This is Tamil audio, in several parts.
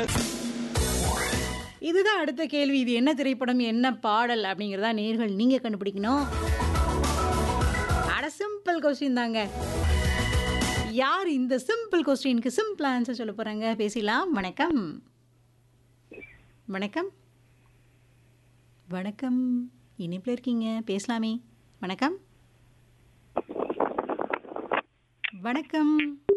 இதுதான் அடுத்த கேள்வி இது என்ன திரைப்படம் என்ன பாடல் அப்படிங்கிறதா நேர்கள் நீங்க கண்டுபிடிக்கணும் அட சிம்பிள் கொஸ்டின் தாங்க யார் இந்த சிம்பிள் கொஸ்டினுக்கு சிம்பிள் ஆன்சர் சொல்ல போறாங்க பேசலாம் வணக்கம் வணக்கம் வணக்கம் இணைப்பில் இருக்கீங்க பேசலாமே வணக்கம் வணக்கம்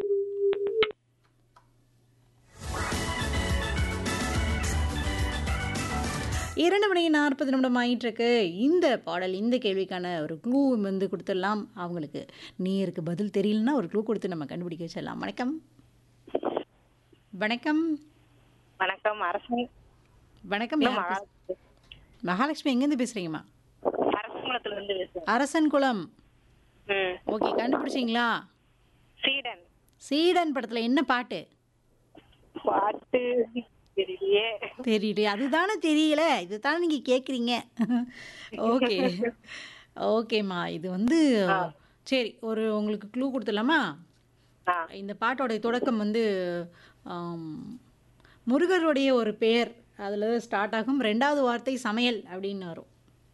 இரண்டு மணி நாற்பது நிமிடம் ஆயிட்டு இருக்கு இந்த பாடல் இந்த கேள்விக்கான ஒரு க்ளூ வந்து கொடுத்துடலாம் அவங்களுக்கு நேருக்கு பதில் தெரியலன்னா ஒரு க்ளூ கொடுத்து நம்ம கண்டுபிடிக்க வச்சிடலாம் வணக்கம் வணக்கம் வணக்கம் அரசன் வணக்கம் யார் பேச- மகாலட்சுமி எங்கேருந்து பேசுறீங்கம்மா அரசங்குளத்துல இருந்து பேசுறேன் அரசன் குளம் ம் ஓகே கண்டுபிடிச்சிங்களா சீடன் சீடன் படத்தில் என்ன பாட்டு பாட்டு தெரியலையே தெரியல அதுதானே தெரியல இதுதானே நீங்கள் கேட்குறீங்க ஓகே ஓகேம்மா இது வந்து சரி ஒரு உங்களுக்கு க்ளூ கொடுத்துடலாமா ஆ இந்த பாட்டோடைய தொடக்கம் வந்து ஆம், முருகருடைய ஒரு பெயர் அதில் ஸ்டார்ட் ஆகும் ரெண்டாவது வார்த்தை சமையல் அப்படின்னு வரும்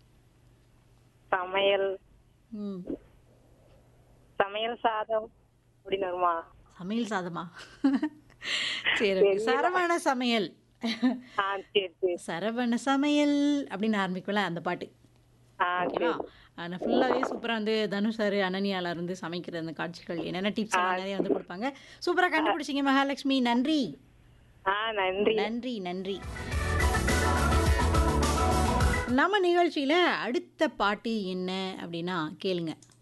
சமையல் ம் சமையல் சாதம் அப்படின்னு வருமா சமையல் சாதமா சரி okay. சரவண சமையல் ஆ சரி சரி சரவண சமையல் அப்படின்னு ஆரம்பிக்கும்ல அந்த பாட்டு ஆ ஓகேவா ஆனால் ஃபுல்லாகவே சூப்பராக வந்து தனுஷ் சார் அனன்யால இருந்து சமைக்கிற அந்த காட்சிகள் என்னென்ன டிப்ஸ் எல்லாம் நிறைய வந்து கொடுப்பாங்க சூப்பராக கண்டுபிடிச்சிங்க மகாலட்சுமி நன்றி ஆ நன்றி நன்றி நன்றி நம்ம நிகழ்ச்சியில் அடுத்த பாட்டு என்ன அப்படின்னா கேளுங்க